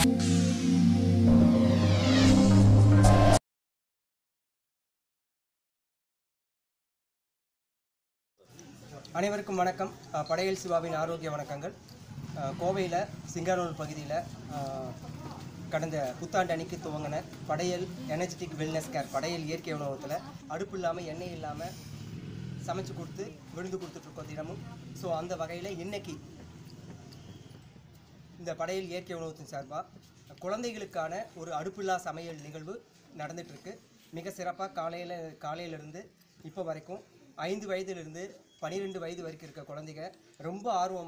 அனைவருக்கும் வணக்கம் அஹ், படையல் சிவாவின் ஆரோக்கிய வணக்கங்கள் அஹ், கோவையில் சிங்கானூர் பகுதியில் அஹ், கடந்த புத்தாண்டு அன்னைக்கு துவங்கின படையல் எனர்ஜெட்டிக் வெல்னஸ் கேர் படையல் இயற்கை உணவகத்தில் அடுப்பு இல்லாமல் எண்ணெய் இல்லாமல் சமைச்சு கொடுத்து விருந்து கொடுத்துட்ருக்கோம் தினமும் ஸோ அந்த வகையில் இன்னைக்கு இந்த படையல் இயற்கை உணவகத்தின் சார்பாக குழந்தைகளுக்கான ஒரு அடுப்பில்லா சமையல் நிகழ்வு நடந்துட்டு இருக்கு மிக சிறப்பாக காலையில் காலையிலேருந்து இப்போ வரைக்கும் ஐந்து வயதிலிருந்து பன்னிரெண்டு வயது வரைக்கும் இருக்க குழந்தைங்க ரொம்ப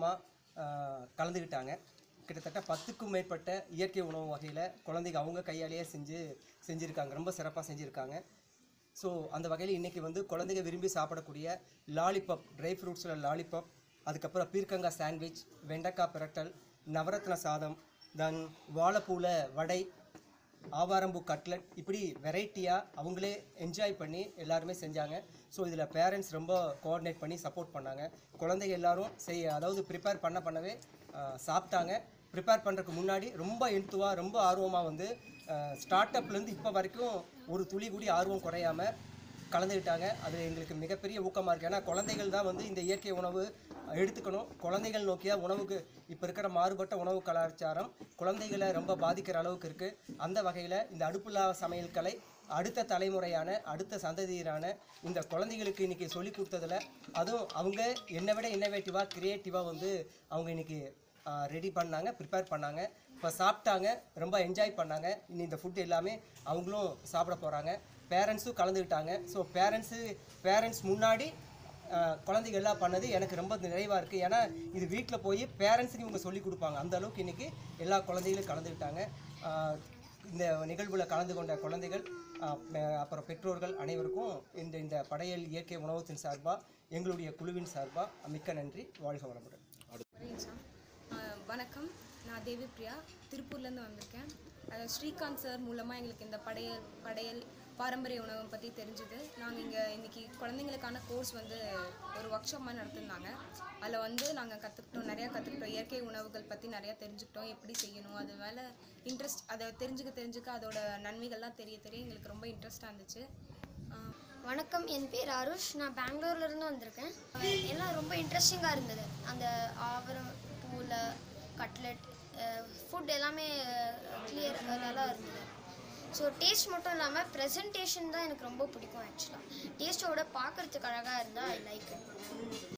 ஆர்வமாக கலந்துக்கிட்டாங்க கிட்டத்தட்ட பத்துக்கும் மேற்பட்ட இயற்கை உணவு வகையில் குழந்தைங்க அவங்க கையாலேயே செஞ்சு செஞ்சுருக்காங்க ரொம்ப சிறப்பாக செஞ்சுருக்காங்க ஸோ அந்த வகையில் இன்றைக்கி வந்து குழந்தைங்க விரும்பி சாப்பிடக்கூடிய லாலிபப் ட்ரை ஃப்ரூட்ஸில் லாலிபப் அதுக்கப்புறம் பீர்க்கங்காய் சாண்ட்விச் வெண்டைக்காய் பிரட்டல் நவரத்ன சாதம் தென் வாழைப்பூவில் வடை ஆவாரம்பூ கட்லட் இப்படி வெரைட்டியாக அவங்களே என்ஜாய் பண்ணி எல்லாருமே செஞ்சாங்க ஸோ இதில் பேரண்ட்ஸ் ரொம்ப கோஆர்டினேட் பண்ணி சப்போர்ட் பண்ணாங்க குழந்தைங்க எல்லாரும் செய்ய அதாவது ப்ரிப்பேர் பண்ண பண்ணவே ஆஹ், சாப்பிட்டாங்க ப்ரிப்பேர் பண்ணுறதுக்கு முன்னாடி ரொம்ப எந்துவாக ரொம்ப ஆர்வமாக வந்து ஸ்டார்ட் அப்லேருந்து இப்போ வரைக்கும் ஒரு துளி கூடி ஆர்வம் குறையாம கலந்துக்கிட்டாங்க அது எங்களுக்கு மிகப்பெரிய ஊக்கமாக இருக்குது ஏன்னா குழந்தைகள் தான் வந்து இந்த இயற்கை உணவு எடுத்துக்கணும் குழந்தைகள் நோக்கிய உணவுக்கு இப்போ இருக்கிற மாறுபட்ட உணவு கலாச்சாரம் குழந்தைகளை ரொம்ப பாதிக்கிற அளவுக்கு இருக்குது அந்த வகையில் இந்த அடுப்புலா சமையல் கலை அடுத்த தலைமுறையான அடுத்த சந்ததியினரான இந்த குழந்தைகளுக்கு இன்றைக்கி சொல்லி கொடுத்ததில் அதுவும் அவங்க என்னை விட இன்னோவேட்டிவாக க்ரியேட்டிவாக வந்து அவங்க இன்றைக்கி ரெடி பண்ணாங்க ப்ரிப்பேர் பண்ணாங்க இப்போ சாப்பிட்டாங்க ரொம்ப என்ஜாய் பண்ணாங்க இனி இந்த ஃபுட் எல்லாமே அவங்களும் சாப்பிட போகிறாங்க பேரண்ட்ஸும் கலந்துக்கிட்டாங்க ஸோ பேரண்ட்ஸு பேரண்ட்ஸ் முன்னாடி ஆஹ், குழந்தைங்க எல்லாம் பண்ணது எனக்கு ரொம்ப நிறைவாக இருக்குது ஏன்னா இது வீட்டில் போய் பேரண்ட்ஸுக்கு இவங்க சொல்லி கொடுப்பாங்க அந்த அளவுக்கு இன்றைக்கி எல்லா குழந்தைகளும் கலந்துக்கிட்டாங்க ஆஹ், இந்த நிகழ்வில் கலந்து கொண்ட குழந்தைகள் ஆஹ், பெ- அப்புறம் பெற்றோர்கள் அனைவருக்கும் இந்த இந்த படையல் இயற்கை உணவகத்தின் சார்பாக எங்களுடைய குழுவின் சார்பாக மிக்க நன்றி வாழ்க வளமுடன் ரீச்சா ஆஹ் வணக்கம் நான் தேவி பிரியா திருப்பூர்லேருந்து வந்திருக்கேன் அஹ் ஸ்ரீகாந்த் சார் மூலமாக எங்களுக்கு இந்த படையல் படையல் பாரம்பரிய உணவை பற்றி தெரிஞ்சுது நாங்கள் இங்கே இன்றைக்கி குழந்தைங்களுக்கான கோர்ஸ் வந்து ஒரு ஒர்க் ஷாப் மாதிரி நடத்திருந்தாங்க அதில் வந்து நாங்கள் கற்றுக்கிட்டோம் நிறையா கற்றுக்கிட்டோம் இயற்கை உணவுகள் பற்றி நிறையா தெரிஞ்சுக்கிட்டோம் எப்படி செய்யணும் அது மேலே இன்ட்ரெஸ்ட் அதை தெரிஞ்சுக்க தெரிஞ்சுக்க அதோட நன்மைகள்லாம் தெரிய தெரிய எங்களுக்கு ரொம்ப இன்ட்ரெஸ்டாக இருந்துச்சு ஆஹ் வணக்கம் என் பேர் அருஷ் நான் பெங்களூர்ல இருந்து வந்திருக்கேன் எல்லாம் ரொம்ப இன்ட்ரெஸ்டிங்காக இருந்தது அந்த ஆவரம் பூவில் கட்லெட் ஃபுட் எல்லாமே கிளியர் நல்லா இருந்தது ஸோ டேஸ்ட் மட்டும் இல்லாமல் ப்ரெசன்டேஷன் தான் எனக்கு ரொம்ப பிடிக்கும் ஆக்சுவலாக டேஸ்ட்டோட பார்க்குறதுக்கு அழகாக இருந்தால் ஐ லைக்